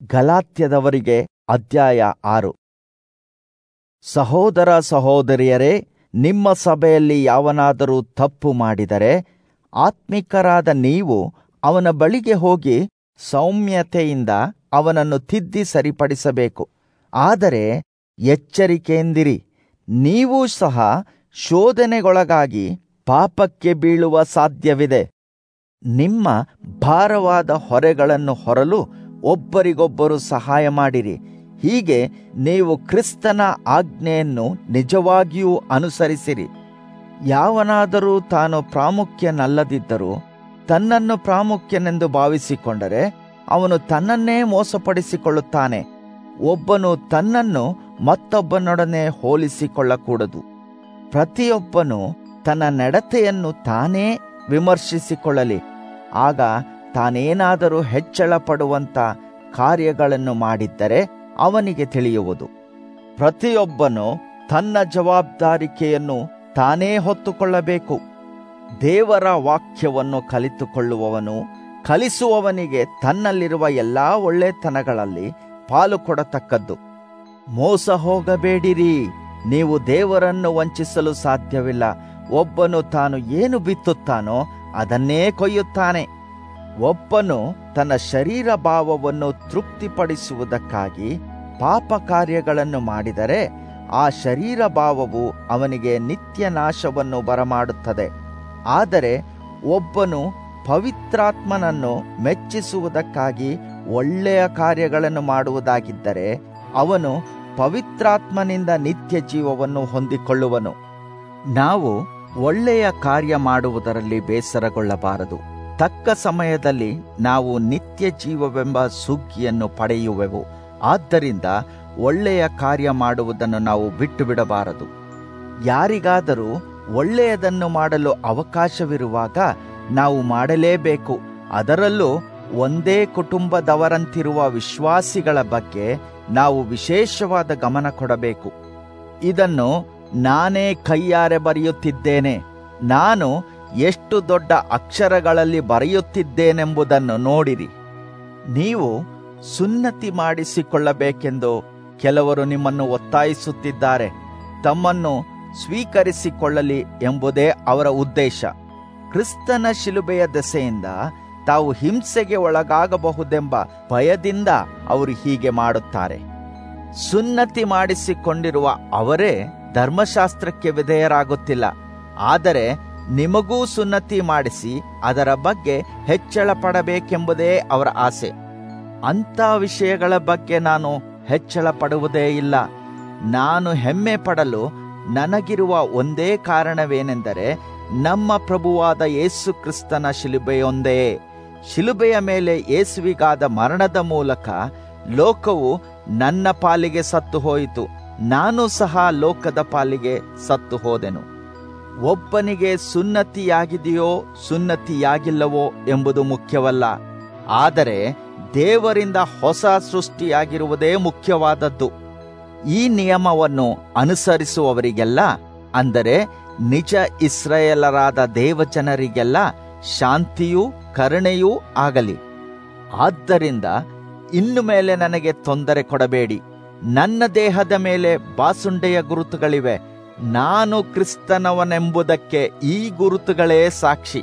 ಗಲಾತ್ಯದವರಿಗೆ ಅಧ್ಯಾಯ ಆರು ಸಹೋದರ ಸಹೋದರಿಯರೇ ನಿಮ್ಮ ಸಭೆಯಲ್ಲಿ ಯಾವನಾದರೂ ತಪ್ಪು ಮಾಡಿದರೆ ಆತ್ಮಿಕರಾದ ನೀವು ಅವನ ಬಳಿಗೆ ಹೋಗಿ ಸೌಮ್ಯತೆಯಿಂದ ಅವನನ್ನು ತಿದ್ದಿ ಸರಿಪಡಿಸಬೇಕು ಆದರೆ ಎಚ್ಚರಿಕೆಯಿಂದಿರಿ ನೀವೂ ಸಹ ಶೋಧನೆಗೊಳಗಾಗಿ ಪಾಪಕ್ಕೆ ಬೀಳುವ ಸಾಧ್ಯವಿದೆ ನಿಮ್ಮ ಭಾರವಾದ ಹೊರೆಗಳನ್ನು ಹೊರಲು ಒಬ್ಬರಿಗೊಬ್ಬರು ಸಹಾಯ ಮಾಡಿರಿ ಹೀಗೆ ನೀವು ಕ್ರಿಸ್ತನ ಆಜ್ಞೆಯನ್ನು ನಿಜವಾಗಿಯೂ ಅನುಸರಿಸಿರಿ ಯಾವನಾದರೂ ತಾನು ಪ್ರಾಮುಖ್ಯನಲ್ಲದಿದ್ದರೂ ತನ್ನನ್ನು ಪ್ರಾಮುಖ್ಯನೆಂದು ಭಾವಿಸಿಕೊಂಡರೆ ಅವನು ತನ್ನನ್ನೇ ಮೋಸಪಡಿಸಿಕೊಳ್ಳುತ್ತಾನೆ ಒಬ್ಬನು ತನ್ನನ್ನು ಮತ್ತೊಬ್ಬನೊಡನೆ ಹೋಲಿಸಿಕೊಳ್ಳಕೂಡದು ಪ್ರತಿಯೊಬ್ಬನು ತನ್ನ ನಡತೆಯನ್ನು ತಾನೇ ವಿಮರ್ಶಿಸಿಕೊಳ್ಳಲಿ ಆಗ ತಾನೇನಾದರೂ ಹೆಚ್ಚಳ ಪಡುವಂತ ಕಾರ್ಯಗಳನ್ನು ಮಾಡಿದ್ದರೆ ಅವನಿಗೆ ತಿಳಿಯುವುದು ಪ್ರತಿಯೊಬ್ಬನು ತನ್ನ ಜವಾಬ್ದಾರಿಕೆಯನ್ನು ತಾನೇ ಹೊತ್ತುಕೊಳ್ಳಬೇಕು ದೇವರ ವಾಕ್ಯವನ್ನು ಕಲಿತುಕೊಳ್ಳುವವನು ಕಲಿಸುವವನಿಗೆ ತನ್ನಲ್ಲಿರುವ ಎಲ್ಲಾ ಒಳ್ಳೆತನಗಳಲ್ಲಿ ಪಾಲು ಕೊಡತಕ್ಕದ್ದು ಮೋಸ ಹೋಗಬೇಡಿರಿ ನೀವು ದೇವರನ್ನು ವಂಚಿಸಲು ಸಾಧ್ಯವಿಲ್ಲ ಒಬ್ಬನು ತಾನು ಏನು ಬಿತ್ತುತ್ತಾನೋ ಅದನ್ನೇ ಕೊಯ್ಯುತ್ತಾನೆ ಒಬ್ಬನು ತನ್ನ ಶರೀರ ಭಾವವನ್ನು ತೃಪ್ತಿಪಡಿಸುವುದಕ್ಕಾಗಿ ಪಾಪ ಕಾರ್ಯಗಳನ್ನು ಮಾಡಿದರೆ ಆ ಶರೀರ ಭಾವವು ಅವನಿಗೆ ನಿತ್ಯ ನಾಶವನ್ನು ಬರಮಾಡುತ್ತದೆ ಆದರೆ ಒಬ್ಬನು ಪವಿತ್ರಾತ್ಮನನ್ನು ಮೆಚ್ಚಿಸುವುದಕ್ಕಾಗಿ ಒಳ್ಳೆಯ ಕಾರ್ಯಗಳನ್ನು ಮಾಡುವುದಾಗಿದ್ದರೆ ಅವನು ಪವಿತ್ರಾತ್ಮನಿಂದ ನಿತ್ಯ ಜೀವವನ್ನು ಹೊಂದಿಕೊಳ್ಳುವನು ನಾವು ಒಳ್ಳೆಯ ಕಾರ್ಯ ಮಾಡುವುದರಲ್ಲಿ ಬೇಸರಗೊಳ್ಳಬಾರದು ತಕ್ಕ ಸಮಯದಲ್ಲಿ ನಾವು ನಿತ್ಯ ಜೀವವೆಂಬ ಸುಗ್ಗಿಯನ್ನು ಪಡೆಯುವೆವು ಆದ್ದರಿಂದ ಒಳ್ಳೆಯ ಕಾರ್ಯ ಮಾಡುವುದನ್ನು ನಾವು ಬಿಟ್ಟು ಬಿಡಬಾರದು ಯಾರಿಗಾದರೂ ಒಳ್ಳೆಯದನ್ನು ಮಾಡಲು ಅವಕಾಶವಿರುವಾಗ ನಾವು ಮಾಡಲೇಬೇಕು ಅದರಲ್ಲೂ ಒಂದೇ ಕುಟುಂಬದವರಂತಿರುವ ವಿಶ್ವಾಸಿಗಳ ಬಗ್ಗೆ ನಾವು ವಿಶೇಷವಾದ ಗಮನ ಕೊಡಬೇಕು ಇದನ್ನು ನಾನೇ ಕೈಯಾರೆ ಬರೆಯುತ್ತಿದ್ದೇನೆ ನಾನು ಎಷ್ಟು ದೊಡ್ಡ ಅಕ್ಷರಗಳಲ್ಲಿ ಬರೆಯುತ್ತಿದ್ದೇನೆಂಬುದನ್ನು ನೋಡಿರಿ ನೀವು ಸುನ್ನತಿ ಮಾಡಿಸಿಕೊಳ್ಳಬೇಕೆಂದು ಕೆಲವರು ನಿಮ್ಮನ್ನು ಒತ್ತಾಯಿಸುತ್ತಿದ್ದಾರೆ ತಮ್ಮನ್ನು ಸ್ವೀಕರಿಸಿಕೊಳ್ಳಲಿ ಎಂಬುದೇ ಅವರ ಉದ್ದೇಶ ಕ್ರಿಸ್ತನ ಶಿಲುಬೆಯ ದೆಸೆಯಿಂದ ತಾವು ಹಿಂಸೆಗೆ ಒಳಗಾಗಬಹುದೆಂಬ ಭಯದಿಂದ ಅವರು ಹೀಗೆ ಮಾಡುತ್ತಾರೆ ಸುನ್ನತಿ ಮಾಡಿಸಿಕೊಂಡಿರುವ ಅವರೇ ಧರ್ಮಶಾಸ್ತ್ರಕ್ಕೆ ವಿಧೇಯರಾಗುತ್ತಿಲ್ಲ ಆದರೆ ನಿಮಗೂ ಸುನ್ನತಿ ಮಾಡಿಸಿ ಅದರ ಬಗ್ಗೆ ಹೆಚ್ಚಳ ಪಡಬೇಕೆಂಬುದೇ ಅವರ ಆಸೆ ಅಂಥ ವಿಷಯಗಳ ಬಗ್ಗೆ ನಾನು ಹೆಚ್ಚಳ ಪಡುವುದೇ ಇಲ್ಲ ನಾನು ಹೆಮ್ಮೆ ಪಡಲು ನನಗಿರುವ ಒಂದೇ ಕಾರಣವೇನೆಂದರೆ ನಮ್ಮ ಪ್ರಭುವಾದ ಯೇಸು ಕ್ರಿಸ್ತನ ಶಿಲುಬೆಯೊಂದೇ ಶಿಲುಬೆಯ ಮೇಲೆ ಯೇಸುವಿಗಾದ ಮರಣದ ಮೂಲಕ ಲೋಕವು ನನ್ನ ಪಾಲಿಗೆ ಸತ್ತು ಹೋಯಿತು ನಾನು ಸಹ ಲೋಕದ ಪಾಲಿಗೆ ಸತ್ತು ಹೋದೆನು ಒಬ್ಬನಿಗೆ ಸುನ್ನತಿಯಾಗಿದೆಯೋ ಸುನ್ನತಿಯಾಗಿಲ್ಲವೋ ಎಂಬುದು ಮುಖ್ಯವಲ್ಲ ಆದರೆ ದೇವರಿಂದ ಹೊಸ ಸೃಷ್ಟಿಯಾಗಿರುವುದೇ ಮುಖ್ಯವಾದದ್ದು ಈ ನಿಯಮವನ್ನು ಅನುಸರಿಸುವವರಿಗೆಲ್ಲ ಅಂದರೆ ನಿಜ ಇಸ್ರಾಯೇಲರಾದ ದೇವಜನರಿಗೆಲ್ಲ ಶಾಂತಿಯೂ ಕರುಣೆಯೂ ಆಗಲಿ ಆದ್ದರಿಂದ ಇನ್ನು ಮೇಲೆ ನನಗೆ ತೊಂದರೆ ಕೊಡಬೇಡಿ ನನ್ನ ದೇಹದ ಮೇಲೆ ಬಾಸುಂಡೆಯ ಗುರುತುಗಳಿವೆ ನಾನು ಕ್ರಿಸ್ತನವನೆಂಬುದಕ್ಕೆ ಈ ಗುರುತುಗಳೇ ಸಾಕ್ಷಿ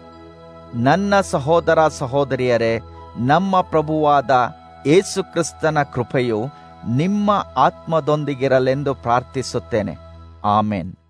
ನನ್ನ ಸಹೋದರ ಸಹೋದರಿಯರೇ ನಮ್ಮ ಪ್ರಭುವಾದ ಏಸು ಕ್ರಿಸ್ತನ ಕೃಪೆಯು ನಿಮ್ಮ ಆತ್ಮದೊಂದಿಗಿರಲೆಂದು ಪ್ರಾರ್ಥಿಸುತ್ತೇನೆ ಆಮೇನ್